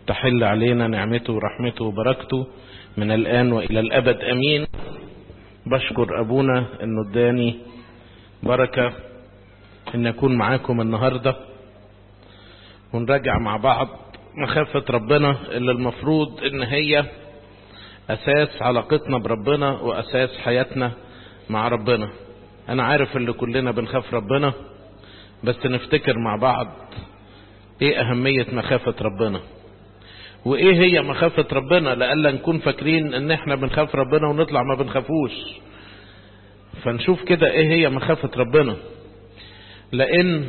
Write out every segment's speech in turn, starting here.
تحل علينا نعمته ورحمته وبركته من الآن وإلى الأبد أمين بشكر أبونا أنه اداني بركة أن أكون معاكم النهاردة ونراجع مع بعض مخافة ربنا اللي المفروض أن هي أساس علاقتنا بربنا وأساس حياتنا مع ربنا أنا عارف اللي كلنا بنخاف ربنا بس نفتكر مع بعض إيه أهمية مخافة ربنا وإيه هي مخافة ربنا لألا نكون فاكرين إن إحنا بنخاف ربنا ونطلع ما بنخافوش فنشوف كده إيه هي مخافة ربنا لأن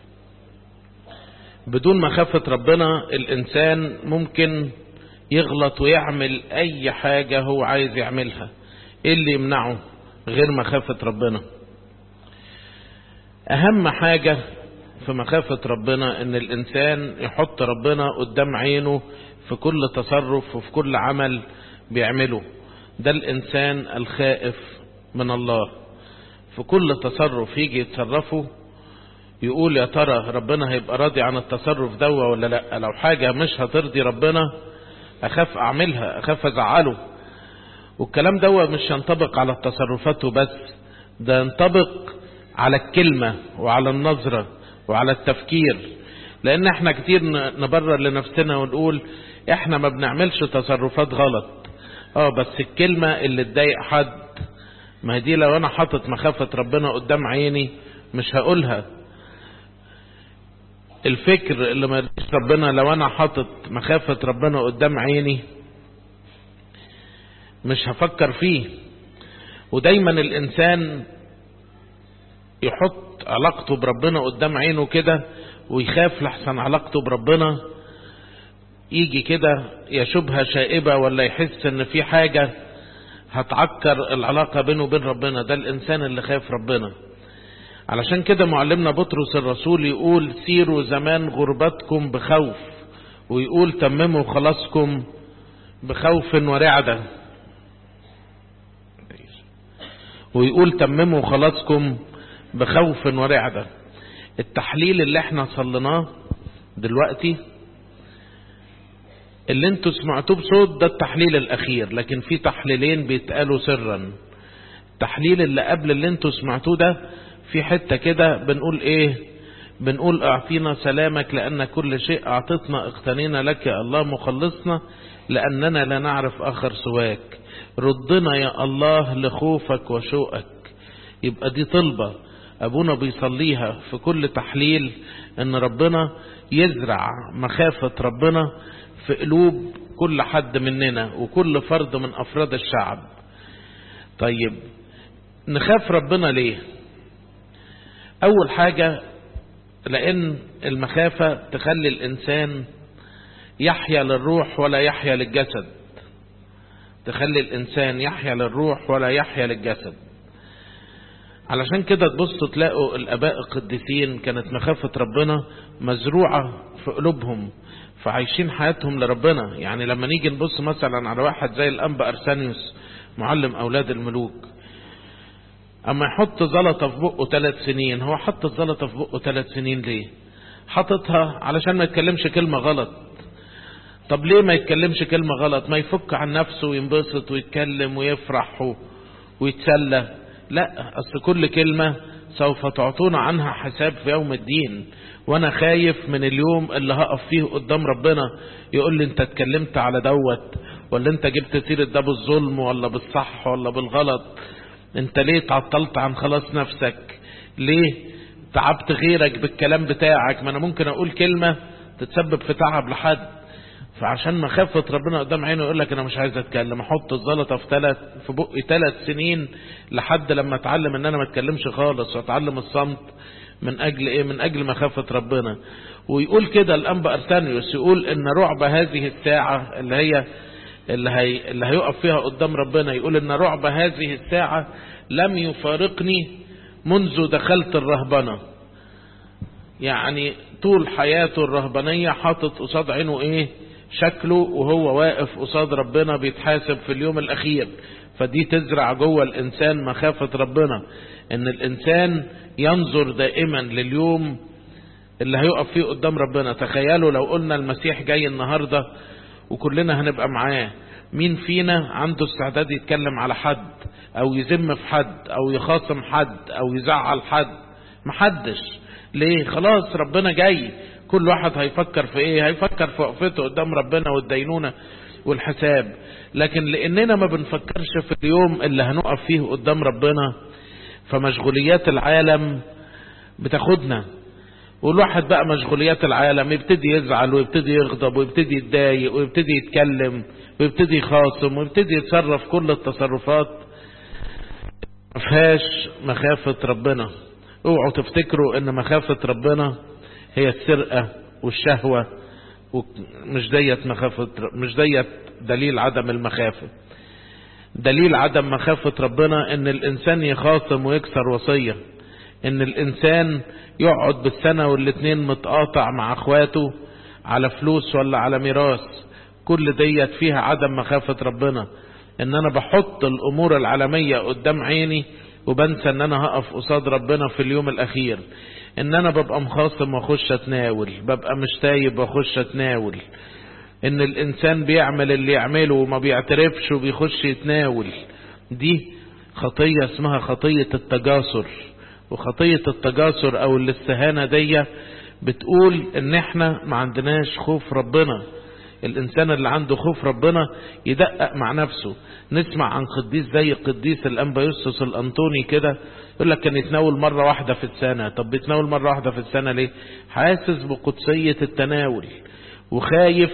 بدون مخافة ربنا الإنسان ممكن يغلط ويعمل أي حاجة هو عايز يعملها إيه اللي يمنعه غير مخافة ربنا أهم حاجة في مخافة ربنا إن الإنسان يحط ربنا قدام عينه في كل تصرف وفي كل عمل بيعمله ده الإنسان الخائف من الله في كل تصرف يجي يتصرفه يقول يا ترى ربنا هيبقى راضي عن التصرف ده ولا لا لو حاجة مش هترضي ربنا أخاف أعملها أخاف أزعله والكلام ده مش ينطبق على التصرفات وبس ده ينطبق على الكلمة وعلى النظرة وعلى التفكير لأن احنا كتير نبرر لنفسنا ونقول احنا ما بنعملش تصرفات غلط اه بس الكلمة اللي تضايق حد ما دي لو انا حاطط مخافة ربنا قدام عيني مش هقولها الفكر اللي ما ربنا لو انا حاطط مخافة ربنا قدام عيني مش هفكر فيه ودايما الانسان يحط علاقته بربنا قدام عينه كده ويخاف لحسن علاقته بربنا يجي كده يشوبها شائبة ولا يحس ان في حاجة هتعكر العلاقة بينه وبين ربنا ده الانسان اللي خايف ربنا علشان كده معلمنا بطرس الرسول يقول سيروا زمان غربتكم بخوف ويقول تمموا خلاصكم بخوف ورعدة ويقول تمموا خلاصكم بخوف ورعدة التحليل اللي احنا صلناه دلوقتي اللي انتوا سمعتوه بصوت ده التحليل الاخير لكن في تحليلين بيتقالوا سرا التحليل اللي قبل اللي انتوا سمعتوه ده في حتة كده بنقول ايه بنقول اعطينا سلامك لان كل شيء اعطتنا اقتنينا لك يا الله مخلصنا لاننا لا نعرف اخر سواك ردنا يا الله لخوفك وشوقك يبقى دي طلبة ابونا بيصليها في كل تحليل ان ربنا يزرع مخافة ربنا في قلوب كل حد مننا وكل فرد من افراد الشعب طيب نخاف ربنا ليه اول حاجة لان المخافة تخلي الانسان يحيا للروح ولا يحيا للجسد تخلي الانسان يحيا للروح ولا يحيا للجسد علشان كده تبصوا تلاقوا الاباء القديسين كانت مخافة ربنا مزروعة في قلوبهم فعايشين حياتهم لربنا يعني لما نيجي نبص مثلا على واحد زي الانبا ارسانيوس معلم اولاد الملوك اما يحط زلطة في بقه ثلاث سنين هو حط الزلطة في بقه ثلاث سنين ليه حطتها علشان ما يتكلمش كلمة غلط طب ليه ما يتكلمش كلمة غلط ما يفك عن نفسه وينبسط ويتكلم ويفرح ويتسلى لا اصل كل كلمة سوف تعطونا عنها حساب في يوم الدين وانا خايف من اليوم اللي هقف فيه قدام ربنا يقول لي انت اتكلمت على دوت ولا انت جبت سيرة ده بالظلم ولا بالصح ولا بالغلط انت ليه تعطلت عن خلاص نفسك ليه تعبت غيرك بالكلام بتاعك ما انا ممكن اقول كلمة تتسبب في تعب لحد فعشان مخافة ربنا قدام عينه يقول لك انا مش عايز اتكلم احط الزلطة في ثلاث في بقي ثلاث سنين لحد لما اتعلم ان انا ما اتكلمش خالص واتعلم الصمت من اجل ايه من اجل مخافة ربنا ويقول كده الانبا ارسانيوس يقول ان رعب هذه الساعة اللي هي اللي, هي اللي هيقف فيها قدام ربنا يقول ان رعب هذه الساعة لم يفارقني منذ دخلت الرهبنة يعني طول حياته الرهبنية حاطط قصاد عينه ايه شكله وهو واقف قصاد ربنا بيتحاسب في اليوم الاخير فدي تزرع جوه الانسان مخافة ربنا ان الانسان ينظر دائما لليوم اللي هيقف فيه قدام ربنا تخيلوا لو قلنا المسيح جاي النهاردة وكلنا هنبقى معاه مين فينا عنده استعداد يتكلم على حد او يذم في حد او يخاصم حد او يزعل حد محدش ليه خلاص ربنا جاي كل واحد هيفكر في ايه هيفكر في وقفته قدام ربنا والدينونة والحساب لكن لاننا ما بنفكرش في اليوم اللي هنقف فيه قدام ربنا فمشغوليات العالم بتاخدنا والواحد بقى مشغوليات العالم يبتدي يزعل ويبتدي يغضب ويبتدي يتضايق ويبتدي يتكلم ويبتدي يخاصم ويبتدي يتصرف كل التصرفات ما فيهاش مخافة ربنا اوعوا تفتكروا ان مخافة ربنا هي السرقة والشهوة مش ديت مخافة مش ديت دليل عدم المخافة دليل عدم مخافة ربنا ان الانسان يخاصم ويكسر وصية ان الانسان يقعد بالسنة والاتنين متقاطع مع اخواته على فلوس ولا على ميراث كل ديت فيها عدم مخافة ربنا ان انا بحط الامور العالمية قدام عيني وبنسى ان انا هقف قصاد ربنا في اليوم الاخير ان انا ببقى مخاصم واخش اتناول ببقى مش تايب واخش اتناول ان الانسان بيعمل اللي يعمله وما بيعترفش وبيخش يتناول دي خطية اسمها خطية التجاسر وخطية التجاسر او الاستهانة دي بتقول ان احنا ما عندناش خوف ربنا الانسان اللي عنده خوف ربنا يدقق مع نفسه نسمع عن قديس زي قديس الانبيوسس الانطوني كده يقول لك كان يتناول مرة واحدة في السنة طب بيتناول مرة واحدة في السنة ليه حاسس بقدسية التناول وخايف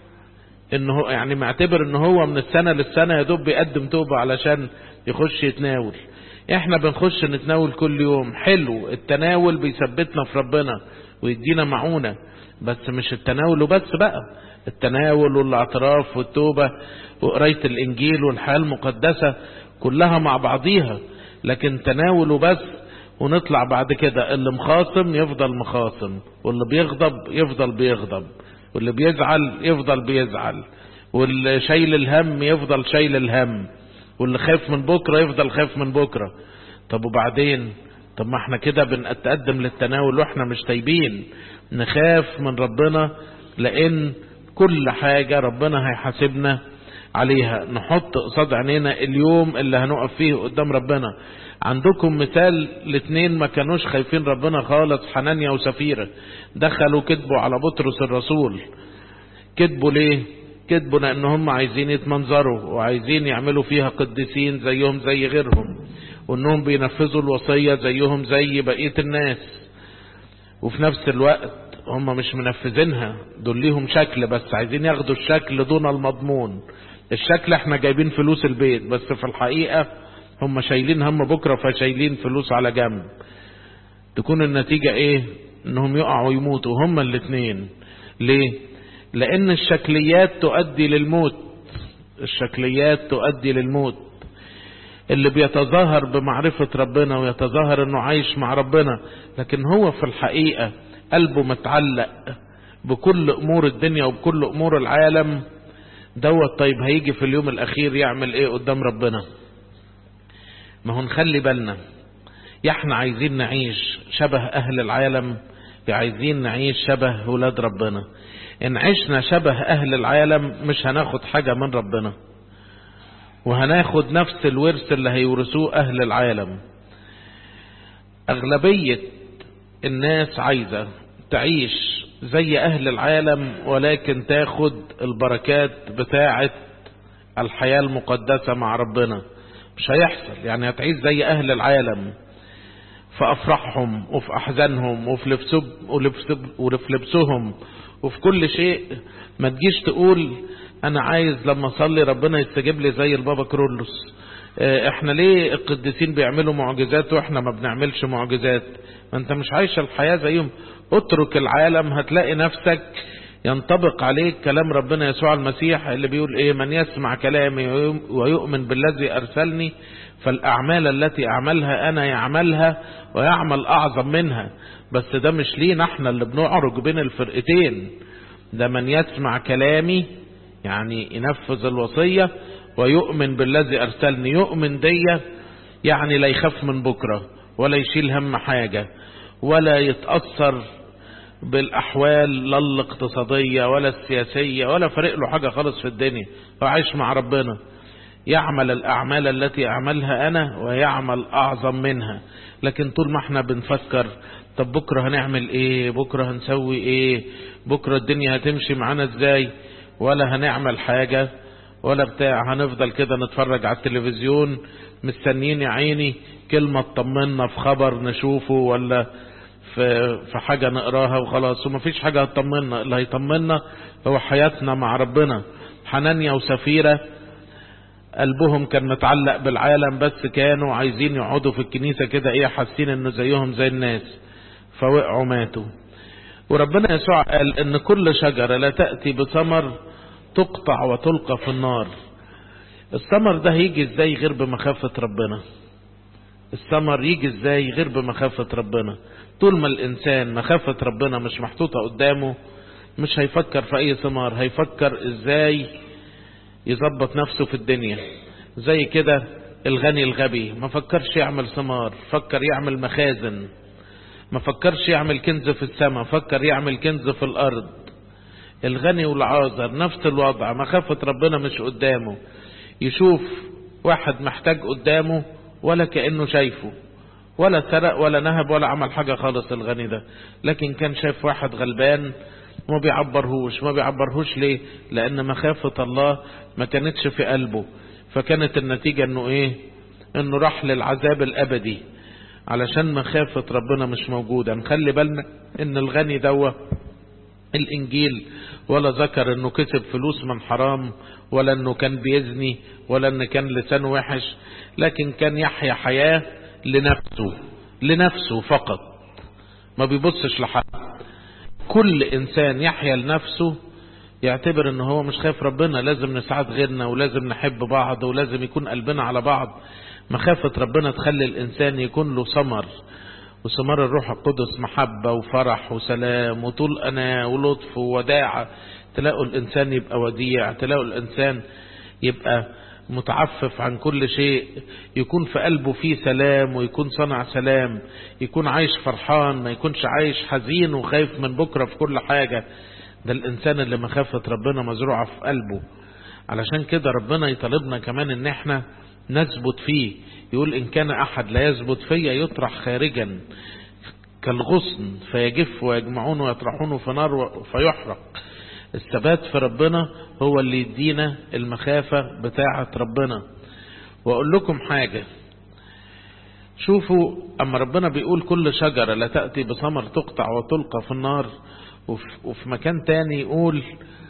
انه يعني معتبر ان هو من السنة للسنة يا دوب بيقدم توبة علشان يخش يتناول احنا بنخش نتناول كل يوم حلو التناول بيثبتنا في ربنا ويدينا معونة بس مش التناول وبس بقى التناول والاعتراف والتوبة وقراية الانجيل والحياة المقدسة كلها مع بعضيها لكن تناول وبس ونطلع بعد كده اللي مخاصم يفضل مخاصم واللي بيغضب يفضل بيغضب واللي بيزعل يفضل بيزعل واللي شايل الهم يفضل شايل الهم واللي خايف من بكرة يفضل خايف من بكرة طب وبعدين طب ما احنا كده بنتقدم للتناول واحنا مش تايبين نخاف من ربنا لان كل حاجة ربنا هيحاسبنا عليها نحط قصاد عينينا اليوم اللي هنقف فيه قدام ربنا عندكم مثال الاثنين ما كانوش خايفين ربنا خالص حنانيا وسفيرة دخلوا كذبوا على بطرس الرسول كذبوا ليه كذبوا لان هم عايزين يتمنظروا وعايزين يعملوا فيها قديسين زيهم زي غيرهم وانهم بينفذوا الوصية زيهم زي بقية الناس وفي نفس الوقت هم مش منفذينها دول ليهم شكل بس عايزين ياخدوا الشكل دون المضمون الشكل احنا جايبين فلوس البيت بس في الحقيقة هم شايلين هم بكرة فشايلين فلوس على جنب تكون النتيجة ايه انهم يقعوا ويموتوا هم الاتنين ليه لان الشكليات تؤدي للموت الشكليات تؤدي للموت اللي بيتظاهر بمعرفة ربنا ويتظاهر انه عايش مع ربنا لكن هو في الحقيقة قلبه متعلق بكل امور الدنيا وبكل امور العالم دوت طيب هيجي في اليوم الاخير يعمل ايه قدام ربنا ما هو نخلي بالنا يا احنا عايزين نعيش شبه اهل العالم يا عايزين نعيش شبه ولاد ربنا ان عشنا شبه اهل العالم مش هناخد حاجة من ربنا وهناخد نفس الورث اللي هيورثوه اهل العالم اغلبية الناس عايزة تعيش زي اهل العالم ولكن تاخد البركات بتاعة الحياة المقدسة مع ربنا مش هيحصل يعني هتعيش زي اهل العالم في افراحهم وفي احزانهم وفي, لبسب وفي لبسهم وفي كل شيء ما تجيش تقول انا عايز لما اصلي ربنا يستجيب لي زي البابا كرولوس احنا ليه القديسين بيعملوا معجزات واحنا ما بنعملش معجزات ما انت مش عايش الحياة زيهم اترك العالم هتلاقي نفسك ينطبق عليك كلام ربنا يسوع المسيح اللي بيقول ايه من يسمع كلامي ويؤمن بالذي ارسلني فالاعمال التي اعملها انا يعملها ويعمل اعظم منها بس ده مش لينا احنا اللي بنعرج بين الفرقتين ده من يسمع كلامي يعني ينفذ الوصية ويؤمن بالذي ارسلني يؤمن دي يعني لا يخاف من بكرة ولا يشيل هم حاجة ولا يتأثر بالاحوال لا الاقتصادية ولا السياسية ولا فارق له حاجة خالص في الدنيا هو عايش مع ربنا يعمل الاعمال التي اعملها انا ويعمل اعظم منها لكن طول ما احنا بنفكر طب بكرة هنعمل ايه بكرة هنسوي ايه بكرة الدنيا هتمشي معانا ازاي ولا هنعمل حاجة ولا بتاع هنفضل كده نتفرج على التلفزيون مستنيين يا عيني كلمة تطمنا في خبر نشوفه ولا في, في حاجة نقراها وخلاص ومفيش حاجة هتطمنا اللي هيطمنا هو حياتنا مع ربنا حنانيا وسفيرة قلبهم كان متعلق بالعالم بس كانوا عايزين يقعدوا في الكنيسة كده ايه حاسين انه زيهم زي الناس فوقعوا ماتوا وربنا يسوع قال ان كل شجرة لا تأتي بثمر تقطع وتلقى في النار الثمر ده هيجي ازاي غير بمخافة ربنا الثمر يجي ازاي غير بمخافة ربنا طول ما الانسان مخافة ربنا مش محطوطة قدامه مش هيفكر في اي ثمار هيفكر ازاي يظبط نفسه في الدنيا زي كده الغني الغبي ما فكرش يعمل ثمار فكر يعمل مخازن ما فكرش يعمل كنز في السماء فكر يعمل كنز في الارض الغني والعازر نفس الوضع مخافة ربنا مش قدامه يشوف واحد محتاج قدامه ولا كأنه شايفه ولا سرق ولا نهب ولا عمل حاجة خالص الغني ده لكن كان شايف واحد غلبان وما بيعبرهوش ما بيعبرهوش ليه لأن مخافة الله ما كانتش في قلبه فكانت النتيجة انه ايه انه راح للعذاب الابدي علشان مخافة ربنا مش موجودة نخلي بالنا ان الغني دوا الانجيل ولا ذكر انه كسب فلوس من حرام ولا انه كان بيزني ولا انه كان لسانه وحش لكن كان يحيا حياة لنفسه لنفسه فقط ما بيبصش لحد كل انسان يحيا لنفسه يعتبر ان هو مش خايف ربنا لازم نساعد غيرنا ولازم نحب بعض ولازم يكون قلبنا على بعض مخافة ربنا تخلي الانسان يكون له ثمر وثمار الروح القدس محبة وفرح وسلام وطول أنا ولطف ووداعة تلاقوا الإنسان يبقى وديع تلاقوا الإنسان يبقى متعفف عن كل شيء يكون في قلبه فيه سلام ويكون صنع سلام يكون عايش فرحان ما يكونش عايش حزين وخايف من بكرة في كل حاجة ده الإنسان اللي مخافة ربنا مزروعة في قلبه علشان كده ربنا يطالبنا كمان ان احنا نثبت فيه يقول إن كان أحد لا يثبت فيا يطرح خارجا كالغصن فيجف ويجمعون ويطرحونه في نار فيحرق الثبات في ربنا هو اللي يدينا المخافة بتاعة ربنا وأقول لكم حاجة شوفوا أما ربنا بيقول كل شجرة لا تأتي بثمر تقطع وتلقى في النار وفي مكان تاني يقول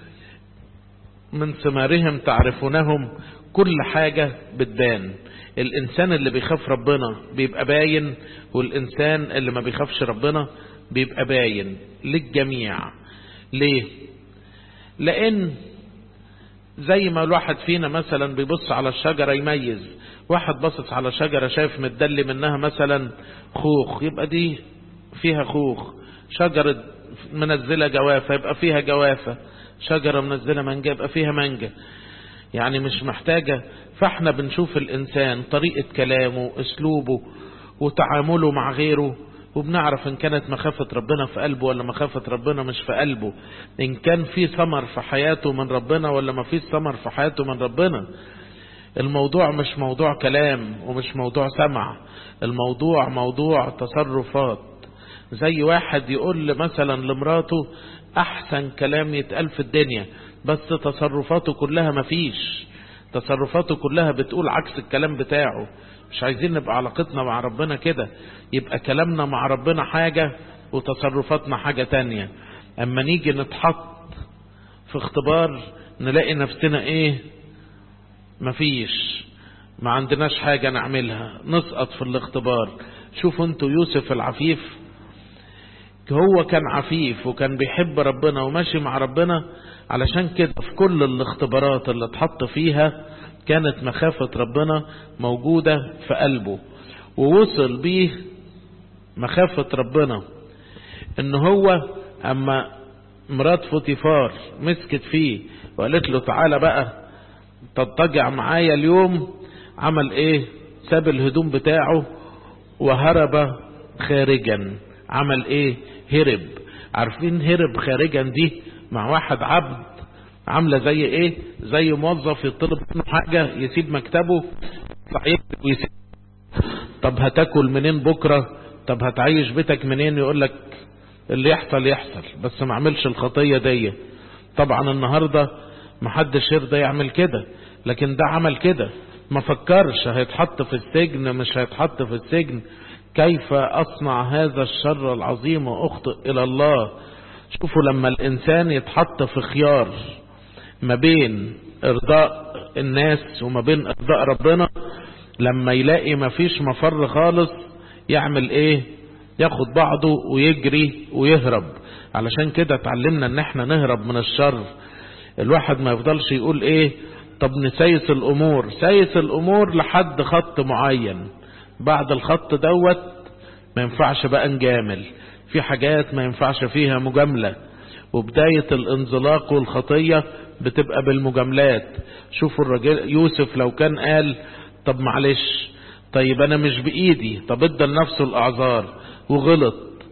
من ثمارهم تعرفونهم كل حاجة بتبان الإنسان اللي بيخاف ربنا بيبقى باين والإنسان اللي ما بيخافش ربنا بيبقى باين للجميع ليه لأن زي ما الواحد فينا مثلا بيبص على الشجرة يميز واحد بصص على شجرة شايف متدلي منها مثلا خوخ يبقى دي فيها خوخ شجرة منزلة جوافة يبقى فيها جوافة شجرة منزلة مانجا يبقى فيها مانجا يعني مش محتاجة فاحنا بنشوف الإنسان طريقة كلامه اسلوبه وتعامله مع غيره وبنعرف إن كانت مخافة ربنا في قلبه ولا مخافة ربنا مش في قلبه إن كان في ثمر في حياته من ربنا ولا ما فيش ثمر في حياته من ربنا الموضوع مش موضوع كلام ومش موضوع سمع الموضوع موضوع تصرفات زي واحد يقول مثلا لمراته أحسن كلام يتقال في الدنيا بس تصرفاته كلها مفيش تصرفاته كلها بتقول عكس الكلام بتاعه مش عايزين نبقى علاقتنا مع ربنا كده يبقى كلامنا مع ربنا حاجة وتصرفاتنا حاجة تانية اما نيجي نتحط في اختبار نلاقي نفسنا ايه مفيش ما عندناش حاجة نعملها نسقط في الاختبار شوفوا انتوا يوسف العفيف هو كان عفيف وكان بيحب ربنا وماشي مع ربنا علشان كده في كل الاختبارات اللي اتحط فيها كانت مخافة ربنا موجودة في قلبه ووصل بيه مخافة ربنا ان هو اما مرات فوتيفار مسكت فيه وقالت له تعالى بقى تضطجع معايا اليوم عمل ايه ساب الهدوم بتاعه وهرب خارجا عمل ايه هرب عارفين هرب خارجا دي مع واحد عبد عاملة زي ايه زي موظف يطلب منه حاجة يسيب مكتبه صحيح ويسيب طب هتاكل منين بكرة طب هتعيش بيتك منين يقول لك اللي يحصل يحصل بس ما عملش الخطية دي طبعا النهاردة محدش يرضى يعمل كده لكن ده عمل كده ما فكرش هيتحط في السجن مش هيتحط في السجن كيف أصنع هذا الشر العظيم وأخطئ إلى الله شوفوا لما الإنسان يتحط في خيار ما بين إرضاء الناس وما بين إرضاء ربنا لما يلاقي ما فيش مفر خالص يعمل إيه ياخد بعضه ويجري ويهرب علشان كده اتعلمنا ان احنا نهرب من الشر الواحد ما يفضلش يقول ايه طب نسيس الامور سيس الامور لحد خط معين بعد الخط دوت ما ينفعش بقى نجامل في حاجات ما ينفعش فيها مجاملة وبداية الانزلاق والخطية بتبقى بالمجاملات شوفوا الرجل يوسف لو كان قال طب معلش طيب انا مش بايدي طب ادى لنفسه الاعذار وغلط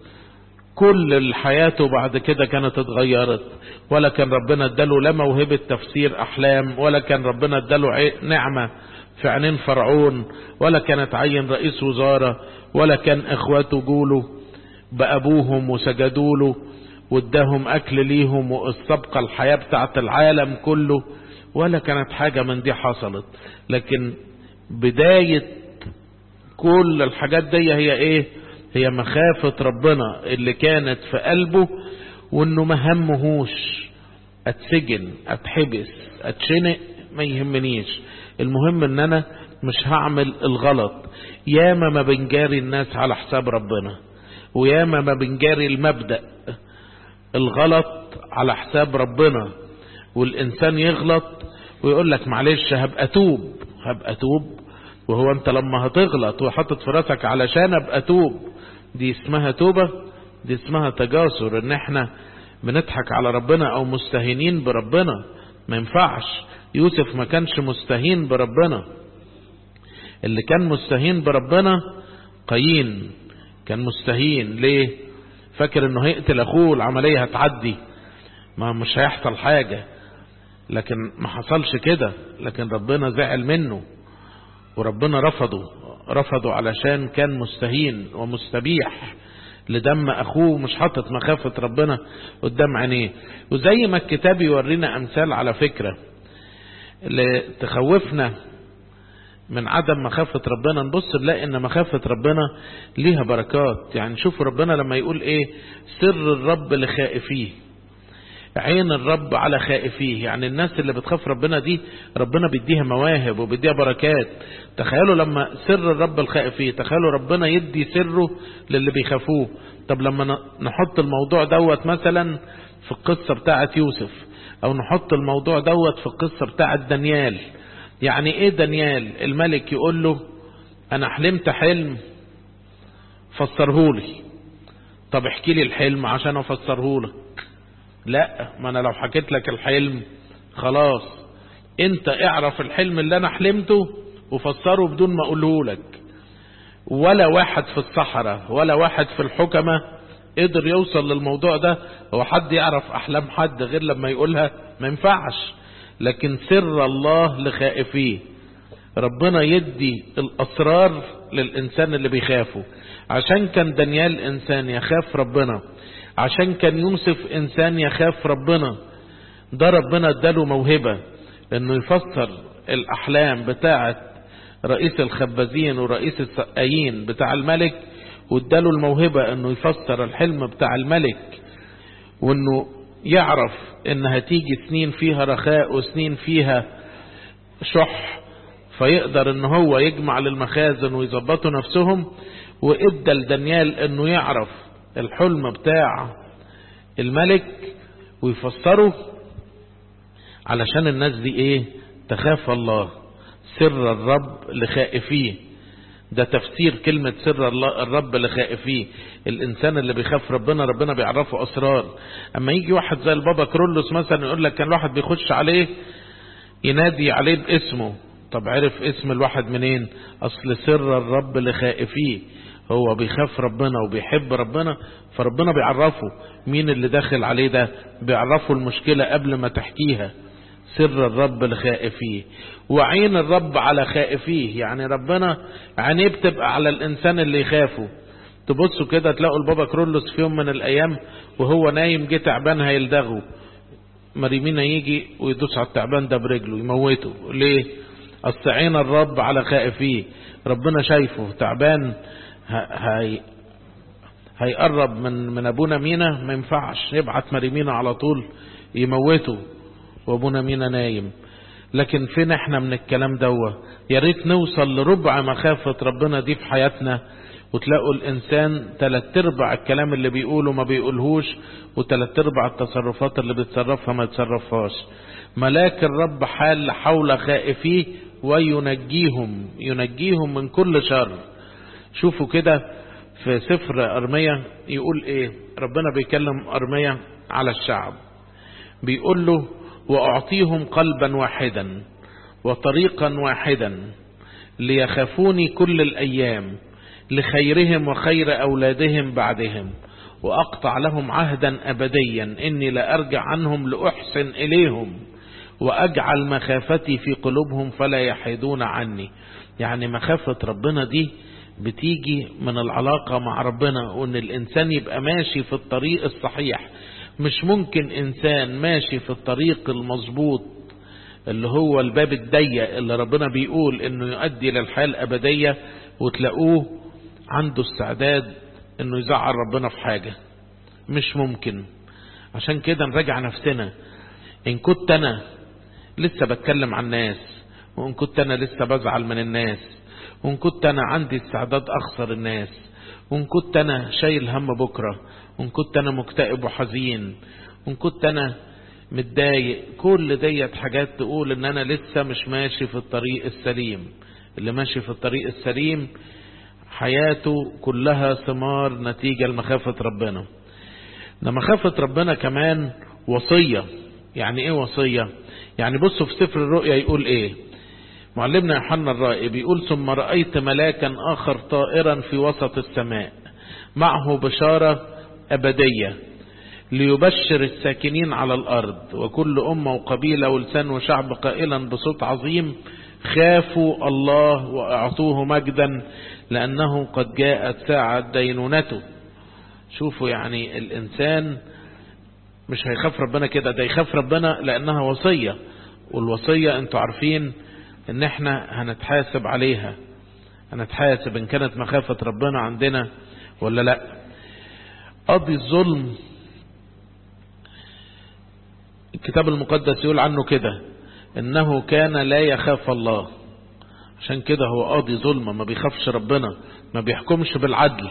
كل حياته بعد كده كانت اتغيرت ولا كان ربنا اداله لا موهبة تفسير احلام ولا كان ربنا اداله نعمة في عينين فرعون ولا كان اتعين رئيس وزارة ولا كان اخواته جوله بابوهم وسجدوا له واداهم اكل ليهم واستبقى الحياة بتاعت العالم كله ولا كانت حاجة من دي حصلت لكن بداية كل الحاجات دي هي ايه هي مخافة ربنا اللي كانت في قلبه وانه ما همهوش اتسجن اتحبس اتشنق ما يهمنيش المهم ان انا مش هعمل الغلط ياما ما بنجاري الناس على حساب ربنا وياما ما بنجاري المبدأ الغلط على حساب ربنا والانسان يغلط ويقول لك معلش هبقى توب هبقى توب وهو انت لما هتغلط وحطت في راسك علشان ابقى توب دي اسمها توبة دي اسمها تجاسر ان احنا بنضحك على ربنا او مستهينين بربنا ما ينفعش يوسف ما كانش مستهين بربنا اللي كان مستهين بربنا قايين كان مستهين ليه فاكر انه هيقتل اخوه العملية هتعدي ما مش هيحصل حاجة لكن ما حصلش كده لكن ربنا زعل منه وربنا رفضه رفضه علشان كان مستهين ومستبيح لدم اخوه مش حاطط مخافة ربنا قدام عينيه وزي ما الكتاب يورينا امثال على فكرة اللي تخوفنا من عدم مخافة ربنا نبص نلاقي ان مخافة ربنا ليها بركات يعني شوف ربنا لما يقول ايه سر الرب لخائفيه عين الرب على خائفيه يعني الناس اللي بتخاف ربنا دي ربنا بيديها مواهب وبيديها بركات تخيلوا لما سر الرب الخائفيه تخيلوا ربنا يدي سره للي بيخافوه طب لما نحط الموضوع دوت مثلا في القصة بتاعة يوسف او نحط الموضوع دوت في القصة بتاعة دانيال يعني ايه دانيال الملك يقول له انا حلمت حلم فسرهولي طب احكي لي الحلم عشان افسرهولك لا ما انا لو حكيت لك الحلم خلاص انت اعرف الحلم اللي انا حلمته وفسره بدون ما اقوله لك ولا واحد في الصحراء ولا واحد في الحكمة قدر يوصل للموضوع ده هو حد يعرف احلام حد غير لما يقولها ما ينفعش لكن سر الله لخائفيه ربنا يدي الاسرار للانسان اللي بيخافه عشان كان دانيال انسان يخاف ربنا عشان كان يوسف انسان يخاف ربنا ده ربنا اداله موهبة انه يفسر الاحلام بتاعة رئيس الخبازين ورئيس السقايين بتاع الملك واداله الموهبة انه يفسر الحلم بتاع الملك وانه يعرف ان هتيجي سنين فيها رخاء وسنين فيها شح فيقدر ان هو يجمع للمخازن ويظبطوا نفسهم وادى لدانيال انه يعرف الحلم بتاع الملك ويفسره علشان الناس دي ايه تخاف الله سر الرب لخائفيه ده تفسير كلمة سر الله الرب لخائفيه الإنسان اللي بيخاف ربنا ربنا بيعرفه أسرار أما يجي واحد زي البابا كرولوس مثلا يقول لك كان واحد بيخش عليه ينادي عليه باسمه طب عرف اسم الواحد منين أصل سر الرب لخائفيه هو بيخاف ربنا وبيحب ربنا فربنا بيعرفه مين اللي داخل عليه ده بيعرفه المشكلة قبل ما تحكيها سر الرب لخائفيه وعين الرب على خائفيه يعني ربنا عينيه بتبقى على الإنسان اللي يخافه تبصوا كده تلاقوا البابا كرولوس في يوم من الأيام وهو نايم جه تعبان هيلدغه مريمينا يجي ويدوس على التعبان ده برجله يموته ليه أصل عين الرب على خائفيه ربنا شايفه تعبان هي هيقرب من من ابونا مينا ما ينفعش يبعت مريمينا على طول يموته وابونا مينا نايم لكن فين احنا من الكلام دوا يا ريت نوصل لربع مخافة ربنا دي في حياتنا وتلاقوا الانسان تلات ارباع الكلام اللي بيقوله ما بيقولهوش وتلات ارباع التصرفات اللي بيتصرفها ما يتصرفهاش ملاك الرب حال حول خائفيه وينجيهم ينجيهم من كل شر شوفوا كده في سفر أرمية يقول ايه ربنا بيكلم أرمية على الشعب بيقول له وأعطيهم قلبا واحدا وطريقا واحدا ليخافوني كل الأيام لخيرهم وخير أولادهم بعدهم وأقطع لهم عهدا أبديا إني لأرجع عنهم لأحسن إليهم وأجعل مخافتي في قلوبهم فلا يحيدون عني يعني مخافة ربنا دي بتيجي من العلاقة مع ربنا وان الانسان يبقى ماشي في الطريق الصحيح مش ممكن انسان ماشي في الطريق المظبوط اللي هو الباب الضيق اللي ربنا بيقول انه يؤدي للحياة الابدية وتلاقوه عنده استعداد انه يزعل ربنا في حاجة مش ممكن عشان كده نراجع نفسنا ان كنت انا لسه بتكلم عن الناس وان كنت انا لسه بزعل من الناس وان كنت انا عندي استعداد اخسر الناس وان كنت انا شايل هم بكرة وان كنت انا مكتئب وحزين وان كنت انا متضايق كل ديت حاجات تقول ان انا لسه مش ماشي في الطريق السليم اللي ماشي في الطريق السليم حياته كلها ثمار نتيجة لمخافة ربنا ده مخافة ربنا كمان وصية يعني ايه وصية يعني بصوا في سفر الرؤيا يقول ايه معلمنا يوحنا الرائي بيقول ثم رأيت ملاكا آخر طائرا في وسط السماء معه بشارة أبدية ليبشر الساكنين على الأرض وكل أمة وقبيلة ولسان وشعب قائلا بصوت عظيم خافوا الله وأعطوه مجدا لأنه قد جاءت ساعة دينونته شوفوا يعني الإنسان مش هيخاف ربنا كده ده يخاف ربنا لأنها وصية والوصية انتوا عارفين ان احنا هنتحاسب عليها هنتحاسب ان كانت مخافة ربنا عندنا ولا لا قضي الظلم الكتاب المقدس يقول عنه كده انه كان لا يخاف الله عشان كده هو قاضي ظلم ما بيخافش ربنا ما بيحكمش بالعدل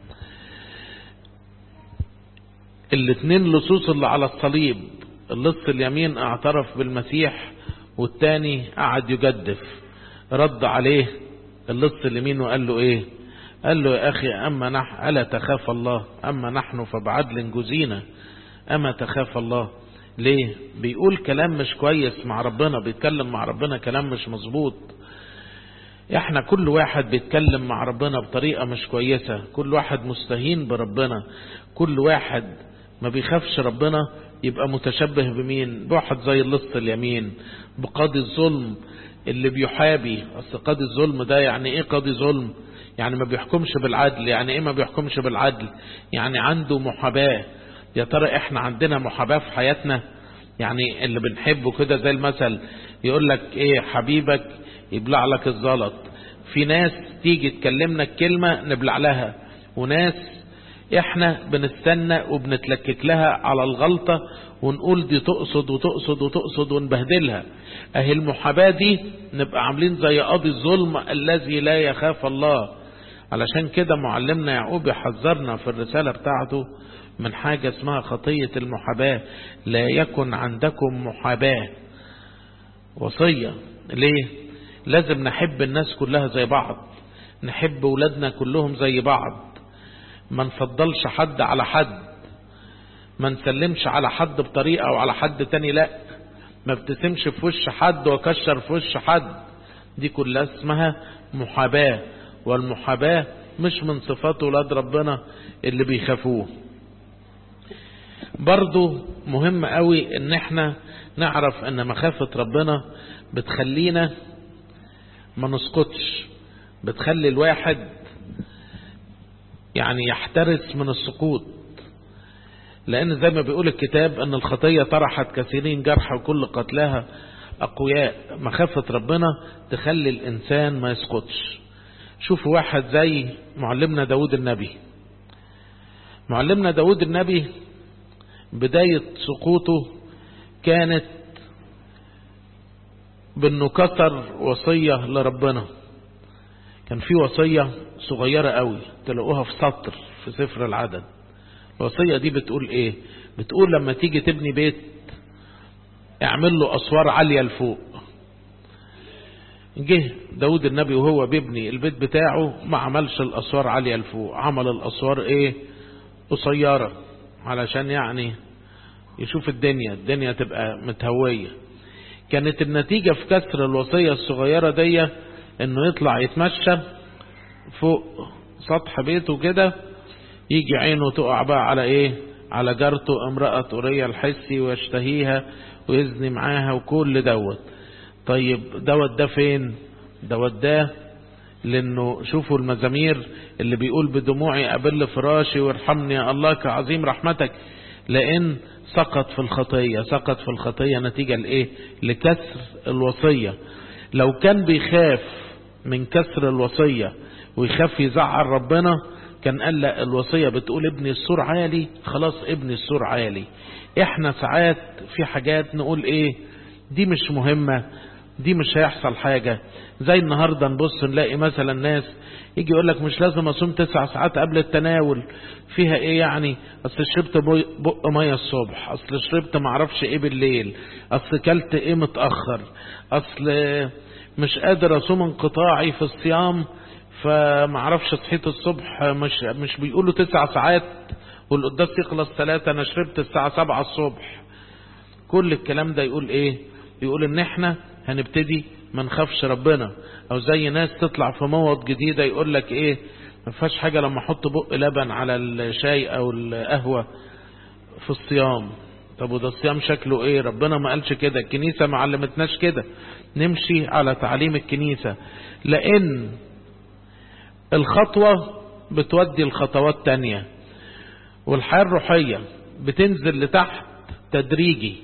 الاتنين لصوص اللي على الصليب اللص اليمين اعترف بالمسيح والتاني قعد يجدف رد عليه اللص اليمين وقال له ايه قال له يا اخي اما نح الا تخاف الله اما نحن فبعدل جزينا اما تخاف الله ليه بيقول كلام مش كويس مع ربنا بيتكلم مع ربنا كلام مش مظبوط احنا كل واحد بيتكلم مع ربنا بطريقة مش كويسة كل واحد مستهين بربنا كل واحد ما بيخافش ربنا يبقى متشبه بمين بواحد زي اللص اليمين بقاضي الظلم اللي بيحابي اصل قاضي الظلم ده يعني ايه قاضي ظلم يعني ما بيحكمش بالعدل يعني ايه ما بيحكمش بالعدل يعني عنده محاباة يا ترى احنا عندنا محاباة في حياتنا يعني اللي بنحبه كده زي المثل يقول لك ايه حبيبك يبلع لك الزلط في ناس تيجي تكلمنا الكلمة نبلع لها وناس احنا بنستنى وبنتلكك لها على الغلطة ونقول دي تقصد وتقصد وتقصد ونبهدلها اهي المحاباة دي نبقى عاملين زي قاضي الظلم الذي لا يخاف الله علشان كده معلمنا يعقوب يحذرنا في الرسالة بتاعته من حاجة اسمها خطية المحاباة لا يكن عندكم محاباة وصية ليه لازم نحب الناس كلها زي بعض نحب ولادنا كلهم زي بعض ما نفضلش حد على حد ما نسلمش على حد بطريقة او على حد تاني لا ما ابتسمش في وش حد وكشر في وش حد دي كلها اسمها محاباة والمحاباة مش من صفات ولاد ربنا اللي بيخافوه برضو مهم قوي ان احنا نعرف ان مخافة ربنا بتخلينا ما نسقطش بتخلي الواحد يعني يحترس من السقوط لان زي ما بيقول الكتاب ان الخطية طرحت كثيرين جرحى وكل قتلاها اقوياء مخافة ربنا تخلي الانسان ما يسقطش شوفوا واحد زي معلمنا داود النبي معلمنا داود النبي بداية سقوطه كانت بانه كسر وصية لربنا كان في وصية صغيرة قوي تلاقوها في سطر في سفر العدد الوصية دي بتقول ايه بتقول لما تيجي تبني بيت اعمل له اسوار عالية لفوق جه داود النبي وهو بيبني البيت بتاعه ما عملش الاسوار عالية لفوق عمل الاسوار ايه قصيرة علشان يعني يشوف الدنيا الدنيا تبقى متهوية كانت النتيجة في كسر الوصية الصغيرة دي انه يطلع يتمشى فوق سطح بيته كده يجي عينه تقع بقى على ايه على جارته امرأة أورية الحسي ويشتهيها ويزني معاها وكل دوت طيب دوت ده فين دوت ده لانه شوفوا المزامير اللي بيقول بدموعي أبل فراشي وارحمني يا الله كعظيم رحمتك لأن سقط في الخطية سقط في الخطية نتيجة لإيه لكسر الوصية لو كان بيخاف من كسر الوصية ويخاف يزعل ربنا كان قال لا الوصية بتقول ابني السور عالي خلاص ابني السور عالي احنا ساعات في حاجات نقول ايه دي مش مهمة دي مش هيحصل حاجة زي النهاردة نبص نلاقي مثلا ناس يجي يقول لك مش لازم اصوم تسع ساعات قبل التناول فيها ايه يعني اصل شربت بق مية الصبح اصل شربت معرفش ايه بالليل اصل كلت ايه متأخر اصل مش قادر اصوم انقطاعي في الصيام فمعرفش صحيت الصبح مش مش بيقولوا تسع ساعات والقداس يخلص ثلاثة انا شربت الساعة سبعة الصبح كل الكلام ده يقول ايه يقول ان احنا هنبتدي ما نخافش ربنا او زي ناس تطلع في موض جديدة يقول لك ايه ما فيهاش حاجة لما احط بق لبن على الشاي او القهوة في الصيام طب وده الصيام شكله ايه ربنا ما قالش كده الكنيسة ما علمتناش كده نمشي على تعليم الكنيسة لان الخطوة بتودي الخطوات تانية والحياة الروحية بتنزل لتحت تدريجي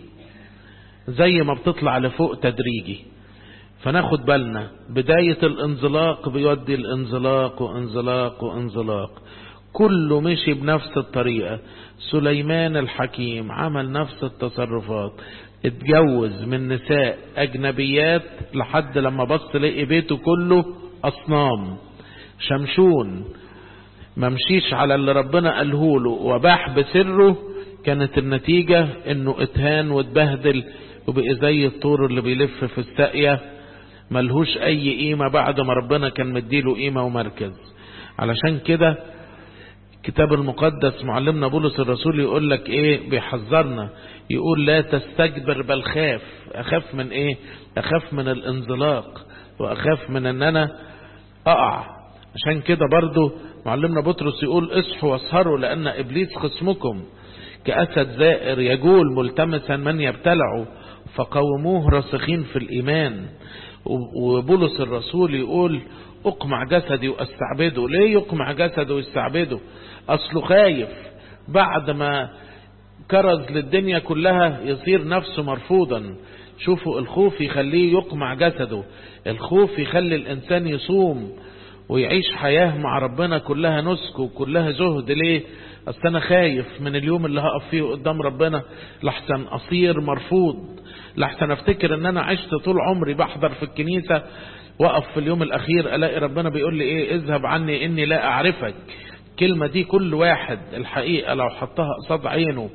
زي ما بتطلع لفوق تدريجي فناخد بالنا بداية الانزلاق بيودي الانزلاق وانزلاق وانزلاق كله مشي بنفس الطريقة سليمان الحكيم عمل نفس التصرفات اتجوز من نساء اجنبيات لحد لما بص لقي بيته كله اصنام شمشون ممشيش على اللي ربنا قاله له وباح بسره كانت النتيجة انه اتهان واتبهدل وبقي زي الطور اللي بيلف في الساقية ملهوش اي قيمة بعد ما ربنا كان مديله قيمة ومركز علشان كده الكتاب المقدس معلمنا بولس الرسول يقول لك ايه بيحذرنا يقول لا تستكبر بل خاف اخاف من ايه اخاف من الانزلاق واخاف من ان انا اقع عشان كده برضو معلمنا بطرس يقول اصحوا واسهروا لان ابليس خصمكم كأسد زائر يجول ملتمسا من يبتلعه فقوموه راسخين في الإيمان وبولس الرسول يقول اقمع جسدي واستعبده ليه يقمع جسده ويستعبده اصله خايف بعد ما كرز للدنيا كلها يصير نفسه مرفوضا شوفوا الخوف يخليه يقمع جسده الخوف يخلي الانسان يصوم ويعيش حياة مع ربنا كلها نسك وكلها زهد ليه اصل انا خايف من اليوم اللي هقف فيه قدام ربنا لحسن اصير مرفوض لحسن افتكر ان انا عشت طول عمري بحضر في الكنيسة وقف في اليوم الاخير الاقي ربنا بيقول لي ايه اذهب عني اني لا اعرفك الكلمة دي كل واحد الحقيقة لو حطها قصاد عينه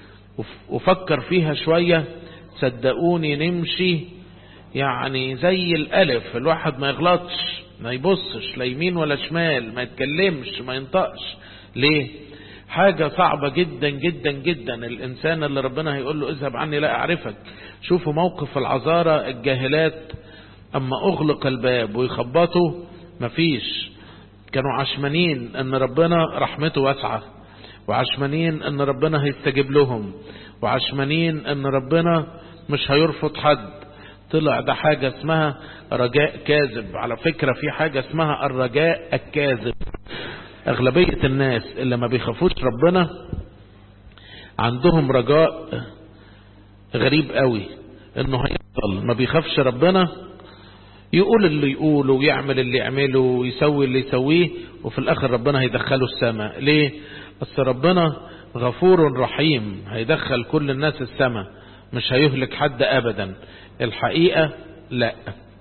وفكر فيها شوية صدقوني نمشي يعني زي الالف الواحد ما يغلطش ما يبصش لا يمين ولا شمال ما يتكلمش ما ينطقش ليه حاجة صعبة جدا جدا جدا الإنسان اللي ربنا هيقول له اذهب عني لا أعرفك شوفوا موقف العذارى الجاهلات أما أغلق الباب ويخبطوا مفيش كانوا عشمانين ان ربنا رحمته واسعة وعشمانين ان ربنا هيستجيب لهم وعشمانين ان ربنا مش هيرفض حد طلع ده حاجة اسمها رجاء كاذب على فكرة في حاجة اسمها الرجاء الكاذب اغلبية الناس اللي ما بيخافوش ربنا عندهم رجاء غريب قوي انه هيفضل ما بيخافش ربنا يقول اللي يقوله ويعمل اللي يعمله ويسوي اللي يسويه وفي الاخر ربنا هيدخله السماء ليه بس ربنا غفور رحيم هيدخل كل الناس السماء مش هيهلك حد ابدا الحقيقة لا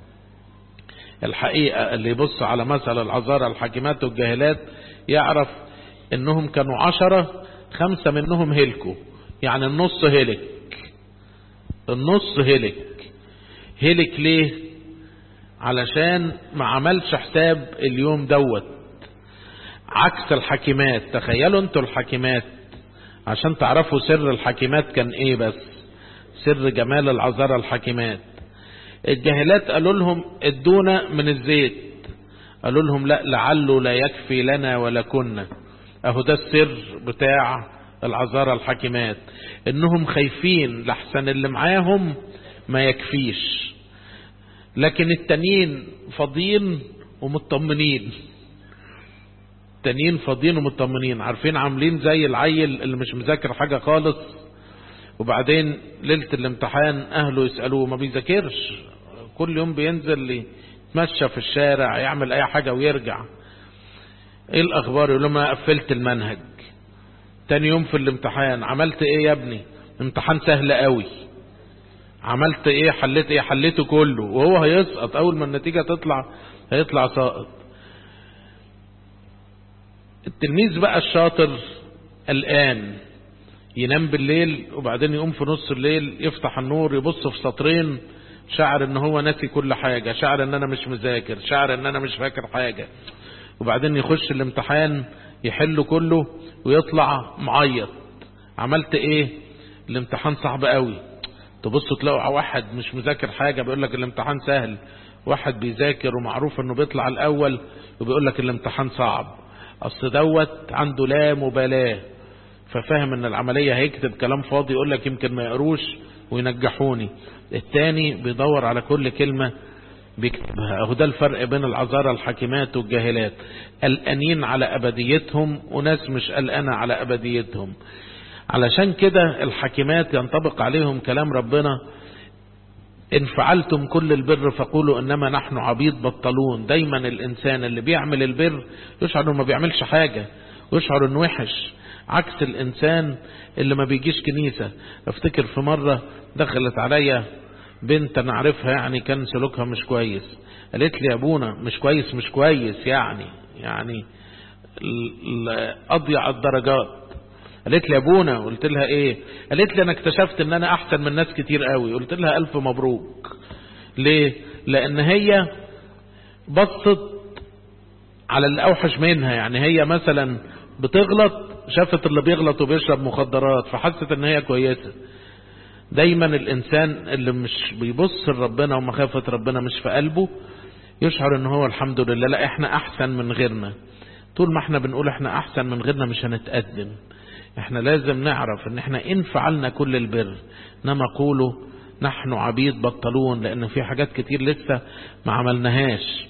الحقيقة اللي يبص على مثل العذارى الحاكمات والجاهلات يعرف انهم كانوا عشرة خمسة منهم هلكوا يعني النص هلك النص هلك هلك ليه علشان ما عملش حساب اليوم دوت عكس الحاكمات تخيلوا انتوا الحاكمات عشان تعرفوا سر الحاكمات كان ايه بس سر جمال العذارى الحاكمات الجاهلات قالوا لهم ادونا من الزيت قالوا لهم لا لعله لا يكفي لنا ولا كنا اهو ده السر بتاع العذارى الحاكمات انهم خايفين لحسن اللي معاهم ما يكفيش لكن التانيين فاضيين ومطمنين التانيين فاضيين ومطمنين عارفين عاملين زي العيل اللي مش مذاكر حاجة خالص وبعدين ليلة الامتحان اهله يسألوه ما بيذاكرش كل يوم بينزل يتمشى في الشارع يعمل اي حاجة ويرجع ايه الاخبار يقول لهم انا قفلت المنهج تاني يوم في الامتحان عملت ايه يا ابني امتحان سهل قوي عملت ايه حليت ايه حليته كله وهو هيسقط اول ما النتيجة تطلع هيطلع ساقط التلميذ بقى الشاطر الآن ينام بالليل وبعدين يقوم في نص الليل يفتح النور يبص في سطرين شعر ان هو ناسي كل حاجة شعر ان انا مش مذاكر شعر ان انا مش فاكر حاجة وبعدين يخش الامتحان يحله كله ويطلع معيط عملت ايه الامتحان صعب قوي تبصوا تلاقوا واحد مش مذاكر حاجة بيقول لك الامتحان سهل واحد بيذاكر ومعروف انه بيطلع الاول وبيقول لك الامتحان صعب اصل دوت عنده لا مبالاة ففاهم ان العملية هيكتب كلام فاضي يقول لك يمكن ما يقروش وينجحوني التاني بيدور على كل كلمة بيكتبها اهو ده الفرق بين العذارى الحاكمات والجاهلات قلقانين على ابديتهم وناس مش قلقانة على ابديتهم علشان كده الحاكمات ينطبق عليهم كلام ربنا إن فعلتم كل البر فقولوا إنما نحن عبيد بطلون دايما الإنسان اللي بيعمل البر يشعر إنه ما بيعملش حاجة ويشعر إنه وحش عكس الإنسان اللي ما بيجيش كنيسة افتكر في مرة دخلت عليا بنت أنا عارفها يعني كان سلوكها مش كويس قالت لي يا أبونا مش كويس مش كويس يعني يعني أضيع الدرجات قالت لي يا ابونا قلت لها ايه قالت لي انا اكتشفت ان انا احسن من ناس كتير قوي قلت لها الف مبروك ليه لان هي بصت على اللي اوحش منها يعني هي مثلا بتغلط شافت اللي بيغلط وبيشرب مخدرات فحست ان هي كويسة دايما الانسان اللي مش بيبص لربنا ومخافة ربنا مش في قلبه يشعر ان هو الحمد لله لا احنا احسن من غيرنا طول ما احنا بنقول احنا احسن من غيرنا مش هنتقدم احنا لازم نعرف ان احنا ان فعلنا كل البر انما قولوا نحن عبيد بطلون لان في حاجات كتير لسه ما عملناهاش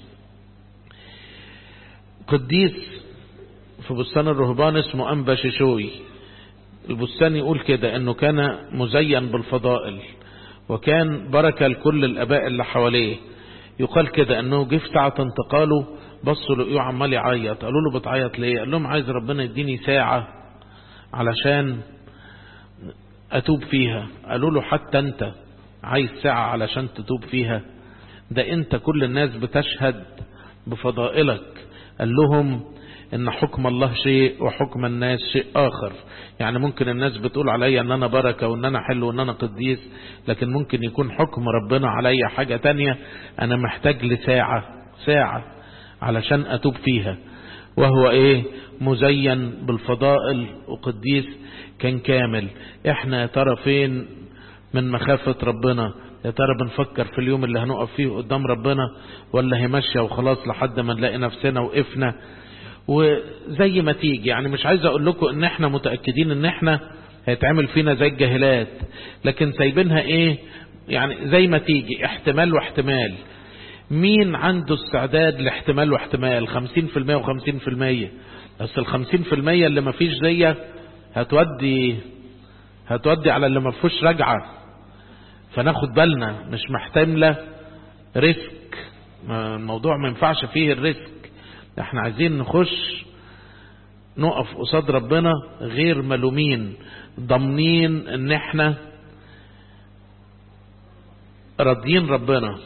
قديس في بستان الرهبان اسمه انبا شيشوي البستان يقول كده انه كان مزين بالفضائل وكان بركة لكل الاباء اللي حواليه يقال كده انه جه في ساعة انتقاله بصوا لقيه عمال يعيط قالوا له بتعيط ليه قال لهم عايز ربنا يديني ساعة علشان أتوب فيها قالوا له حتى أنت عايز ساعة علشان تتوب فيها ده أنت كل الناس بتشهد بفضائلك قال لهم إن حكم الله شيء وحكم الناس شيء آخر يعني ممكن الناس بتقول عليا أن أنا بركة وأن أنا حلو وأن أنا قديس لكن ممكن يكون حكم ربنا عليا حاجة تانية أنا محتاج لساعة ساعة علشان أتوب فيها وهو إيه مزين بالفضائل وقديس كان كامل احنا يا ترى فين من مخافة ربنا يا ترى بنفكر في اليوم اللي هنقف فيه قدام ربنا ولا هي ماشية وخلاص لحد ما نلاقي نفسنا وقفنا وزي ما تيجي يعني مش عايز اقول لكم ان احنا متأكدين ان احنا هيتعمل فينا زي الجاهلات لكن سايبينها ايه يعني زي ما تيجي احتمال واحتمال مين عنده استعداد لاحتمال واحتمال خمسين في المية وخمسين في المية بس الخمسين في المية اللي ما فيش زي هتودي هتودي على اللي ما فيهوش رجعة فناخد بالنا مش محتملة ريسك الموضوع ما ينفعش فيه الريسك احنا عايزين نخش نقف قصاد ربنا غير ملومين ضامنين ان احنا راضيين ربنا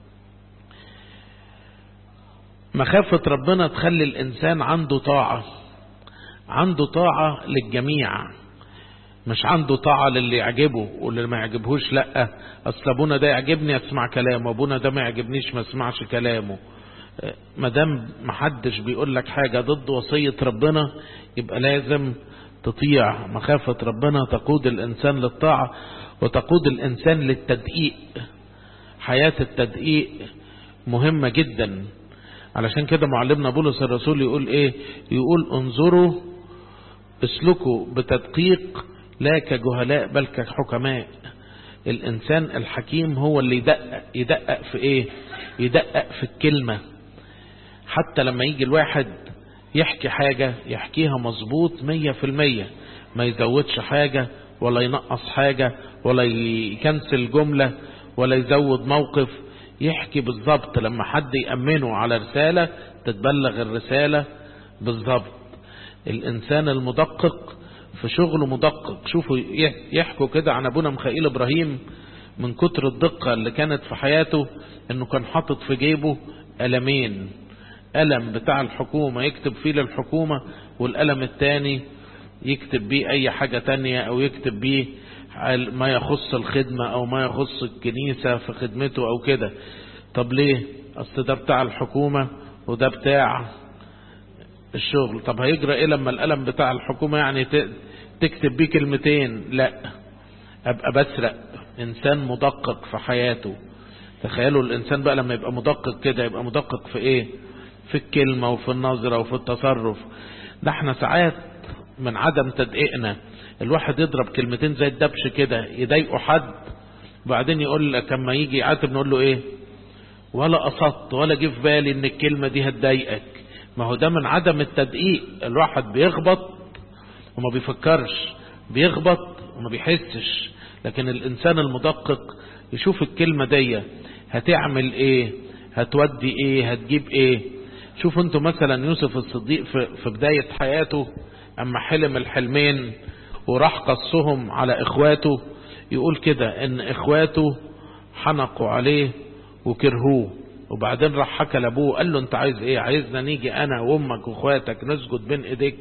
مخافة ربنا تخلي الإنسان عنده طاعة عنده طاعة للجميع مش عنده طاعة للي يعجبه واللي ما يعجبهوش لا أصل أبونا ده يعجبني أسمع كلامه أبونا ده ما يعجبنيش ما اسمعش كلامه ما دام محدش بيقول لك حاجة ضد وصية ربنا يبقى لازم تطيع مخافة ربنا تقود الإنسان للطاعة وتقود الإنسان للتدقيق حياة التدقيق مهمة جدا علشان كده معلمنا بولس الرسول يقول ايه يقول انظروا اسلكوا بتدقيق لا كجهلاء بل كحكماء الانسان الحكيم هو اللي يدقق يدقق في ايه يدقق في الكلمة حتى لما يجي الواحد يحكي حاجة يحكيها مظبوط مية في المية ما يزودش حاجة ولا ينقص حاجة ولا يكنسل جملة ولا يزود موقف يحكي بالظبط لما حد يأمنه على رسالة تتبلغ الرسالة بالظبط الإنسان المدقق في شغله مدقق شوفوا يحكوا كده عن أبونا مخائيل إبراهيم من كتر الدقة اللي كانت في حياته انه كان حاطط في جيبه قلمين قلم بتاع الحكومة يكتب فيه للحكومة والقلم التاني يكتب بيه اي حاجة تانية او يكتب بيه ما يخص الخدمة او ما يخص الكنيسة في خدمته او كده طب ليه اصل ده بتاع الحكومة وده بتاع الشغل طب هيجرى ايه لما القلم بتاع الحكومة يعني تكتب بيه كلمتين لا ابقى بسرق انسان مدقق في حياته تخيلوا الانسان بقى لما يبقى مدقق كده يبقى مدقق في ايه في الكلمة وفي النظرة وفي التصرف ده احنا ساعات من عدم تدقيقنا الواحد يضرب كلمتين زي الدبش كده يضايقوا حد وبعدين يقول لك اما يجي يعاتب نقول له ايه ولا قصدت ولا جه في بالي ان الكلمة دي هتضايقك ما هو ده من عدم التدقيق الواحد بيخبط وما بيفكرش بيخبط وما بيحسش لكن الانسان المدقق يشوف الكلمة دي هتعمل ايه هتودي ايه هتجيب ايه شوفوا انتوا مثلا يوسف الصديق في, في بداية حياته اما حلم الحلمين وراح قصهم على اخواته يقول كده ان اخواته حنقوا عليه وكرهوه وبعدين راح حكى لابوه قال له انت عايز ايه عايزنا نيجي انا وامك واخواتك نسجد بين ايديك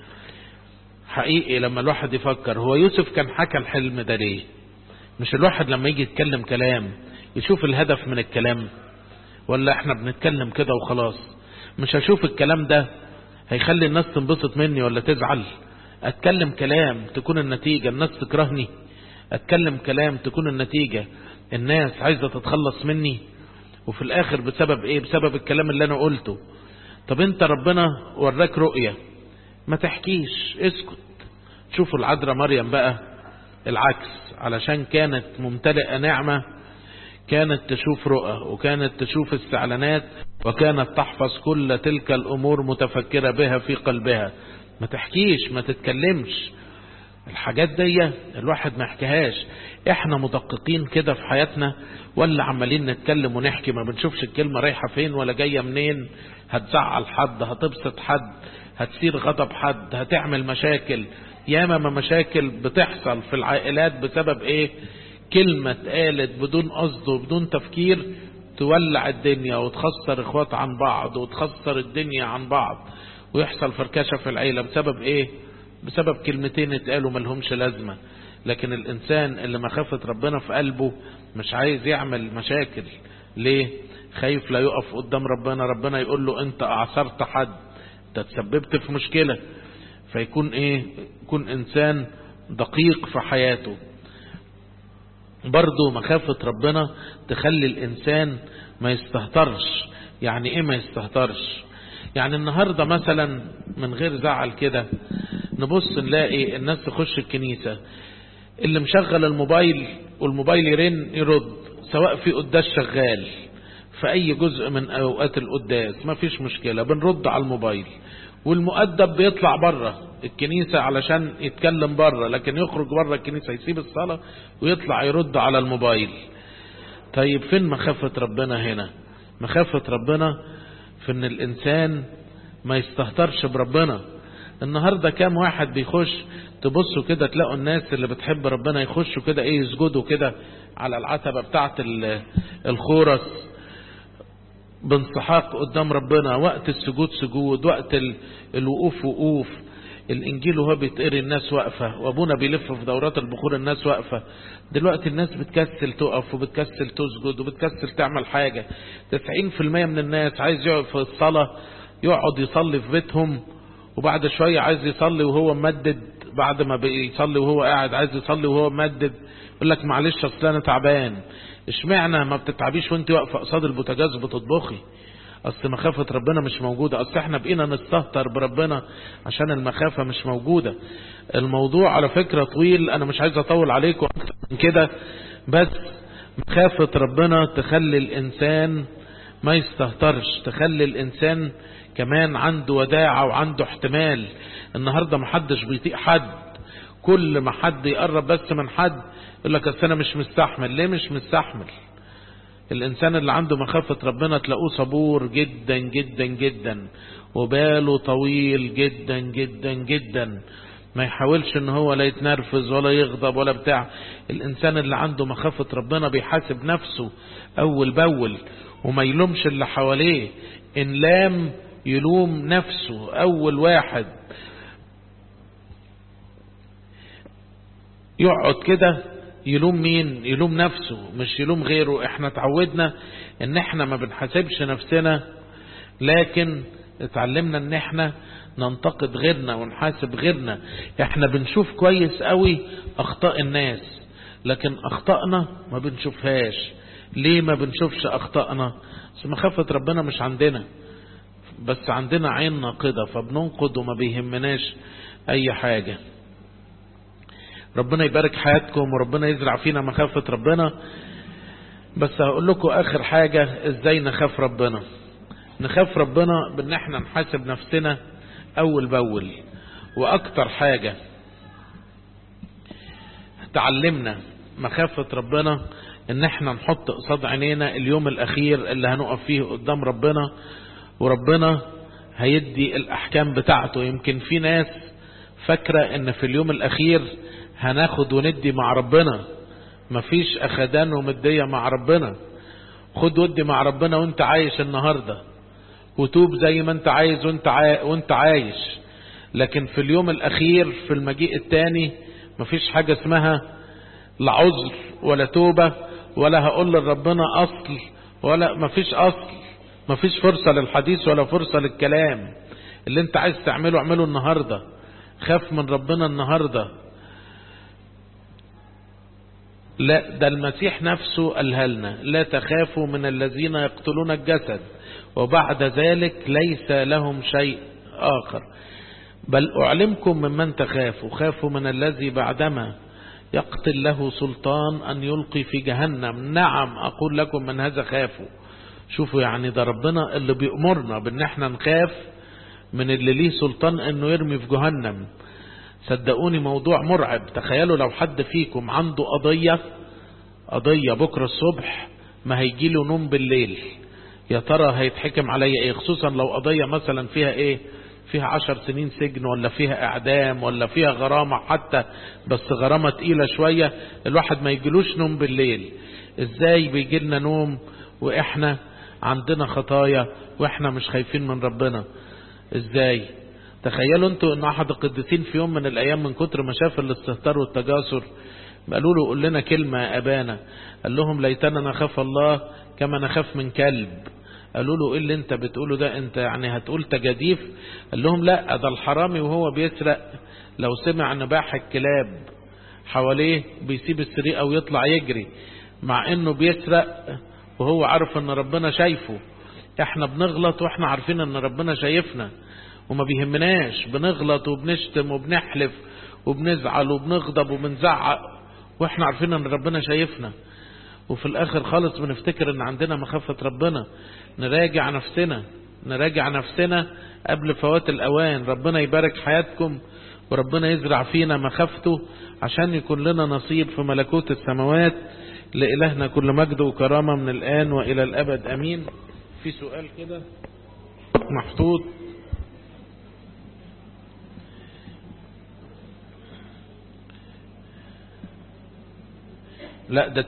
حقيقي لما الواحد يفكر هو يوسف كان حكى الحلم ده ليه مش الواحد لما يجي يتكلم كلام يشوف الهدف من الكلام ولا احنا بنتكلم كده وخلاص مش هشوف الكلام ده هيخلي الناس تنبسط مني ولا تزعل اتكلم كلام تكون النتيجة الناس تكرهني اتكلم كلام تكون النتيجة الناس عايزة تتخلص مني وفي الاخر بسبب ايه بسبب الكلام اللي انا قلته طب انت ربنا وراك رؤية ما تحكيش اسكت شوفوا العذراء مريم بقى العكس علشان كانت ممتلئة نعمة كانت تشوف رؤى وكانت تشوف استعلانات وكانت تحفظ كل تلك الأمور متفكرة بها في قلبها ما تحكيش ما تتكلمش الحاجات دي الواحد ما يحكيهاش احنا مدققين كده في حياتنا ولا عمالين نتكلم ونحكي ما بنشوفش الكلمة رايحة فين ولا جاية منين هتزعل حد هتبسط حد هتثير غضب حد هتعمل مشاكل ياما ما مشاكل بتحصل في العائلات بسبب ايه كلمة اتقالت بدون قصد وبدون تفكير تولع الدنيا وتخسر اخوات عن بعض وتخسر الدنيا عن بعض ويحصل فركشة في العيلة بسبب ايه بسبب كلمتين اتقالوا ملهمش لازمة لكن الانسان اللي مخافة ربنا في قلبه مش عايز يعمل مشاكل ليه خايف لا يقف قدام ربنا ربنا يقول له انت اعصرت حد انت تسببت في مشكلة فيكون ايه يكون انسان دقيق في حياته برضه مخافة ربنا تخلي الانسان ما يستهترش يعني ايه ما يستهترش يعني النهاردة مثلا من غير زعل كده نبص نلاقي الناس تخش الكنيسة اللي مشغل الموبايل والموبايل يرن يرد سواء في قداس شغال في اي جزء من اوقات القداس ما فيش مشكلة بنرد على الموبايل والمؤدب بيطلع بره الكنيسة علشان يتكلم بره لكن يخرج بره الكنيسة يسيب الصلاة ويطلع يرد على الموبايل طيب فين مخافة ربنا هنا مخافة ربنا في ان الانسان ما يستهترش بربنا النهاردة كام واحد بيخش تبصوا كده تلاقوا الناس اللي بتحب ربنا يخشوا كده ايه يسجدوا كده على العتبة بتاعت الخورس بانسحاق قدام ربنا وقت السجود سجود وقت الوقوف وقوف الانجيل وهو بيتقري الناس واقفة وابونا بيلف في دورات البخور الناس واقفة دلوقتي الناس بتكسل تقف وبتكسل تسجد وبتكسل تعمل حاجة 90% من الناس عايز يقعد في الصلاة يقعد يصلي في بيتهم وبعد شوية عايز يصلي وهو ممدد بعد ما بيصلي وهو قاعد عايز يصلي وهو ممدد يقول لك معلش اصل انا تعبان اشمعنى ما بتتعبيش وانت واقفه قصاد البوتاجاز بتطبخي اصل مخافة ربنا مش موجودة اصل احنا بقينا نستهتر بربنا عشان المخافة مش موجودة الموضوع على فكرة طويل انا مش عايز اطول عليكم اكتر من كده بس مخافة ربنا تخلي الانسان ما يستهترش تخلي الانسان كمان عنده وداعة وعنده احتمال النهاردة محدش بيطيق حد كل ما حد يقرب بس من حد يقول لك اصل انا مش مستحمل ليه مش مستحمل الانسان اللي عنده مخافة ربنا تلاقوه صبور جدا جدا جدا وباله طويل جدا جدا جدا ما يحاولش ان هو لا يتنرفز ولا يغضب ولا بتاع الانسان اللي عنده مخافة ربنا بيحاسب نفسه اول باول وما يلومش اللي حواليه ان لام يلوم نفسه اول واحد يقعد كده يلوم مين يلوم نفسه مش يلوم غيره احنا تعودنا ان احنا ما بنحاسبش نفسنا لكن اتعلمنا ان احنا ننتقد غيرنا ونحاسب غيرنا احنا بنشوف كويس قوي اخطاء الناس لكن اخطائنا ما بنشوفهاش ليه ما بنشوفش اخطائنا بس مخافة ربنا مش عندنا بس عندنا عين ناقدة فبننقد وما بيهمناش اي حاجة ربنا يبارك حياتكم وربنا يزرع فينا مخافة ربنا بس هقول لكم اخر حاجة ازاي نخاف ربنا نخاف ربنا بان احنا نحاسب نفسنا اول باول واكتر حاجة تعلمنا مخافة ربنا ان احنا نحط قصاد عينينا اليوم الاخير اللي هنقف فيه قدام ربنا وربنا هيدي الاحكام بتاعته يمكن في ناس فاكرة ان في اليوم الاخير هناخد وندي مع ربنا مفيش اخدان ومدية مع ربنا خد ودي مع ربنا وانت عايش النهاردة وتوب زي ما انت عايز وانت, عاي... وانت عايش لكن في اليوم الاخير في المجيء التاني مفيش حاجة اسمها لا عذر ولا توبة ولا هقول لربنا اصل ولا مفيش اصل مفيش فرصة للحديث ولا فرصة للكلام اللي انت عايز تعمله اعمله النهاردة خاف من ربنا النهاردة لا ده المسيح نفسه قالها لنا لا تخافوا من الذين يقتلون الجسد وبعد ذلك ليس لهم شيء آخر بل أعلمكم ممن تخافوا خافوا من الذي بعدما يقتل له سلطان أن يلقي في جهنم نعم أقول لكم من هذا خافوا شوفوا يعني ده ربنا اللي بيأمرنا بأن احنا نخاف من اللي ليه سلطان أنه يرمي في جهنم صدقوني موضوع مرعب تخيلوا لو حد فيكم عنده قضية قضية بكرة الصبح ما هيجي له نوم بالليل يا ترى هيتحكم عليا ايه خصوصا لو قضية مثلا فيها ايه فيها عشر سنين سجن ولا فيها اعدام ولا فيها غرامة حتى بس غرامة تقيلة شوية الواحد ما يجيلوش نوم بالليل ازاي بيجي لنا نوم واحنا عندنا خطايا واحنا مش خايفين من ربنا ازاي تخيلوا انتوا ان احد القديسين في يوم من الايام من كتر ما شاف الاستهتار والتجاسر قالوا له قول لنا كلمة يا ابانا قال لهم ليتنا نخاف الله كما نخاف من كلب قالوا له ايه اللي انت بتقوله ده انت يعني هتقول تجاديف قال لهم لا ده الحرامي وهو بيسرق لو سمع نباح الكلاب حواليه بيسيب السرقة ويطلع يجري مع انه بيسرق وهو عارف ان ربنا شايفه احنا بنغلط واحنا عارفين ان ربنا شايفنا وما بيهمناش بنغلط وبنشتم وبنحلف وبنزعل وبنغضب وبنزعق واحنا عارفين ان ربنا شايفنا وفي الاخر خالص بنفتكر ان عندنا مخافة ربنا نراجع نفسنا نراجع نفسنا قبل فوات الاوان ربنا يبارك حياتكم وربنا يزرع فينا مخافته عشان يكون لنا نصيب في ملكوت السماوات لإلهنا كل مجد وكرامة من الآن وإلى الأبد أمين في سؤال كده محطوط لا ده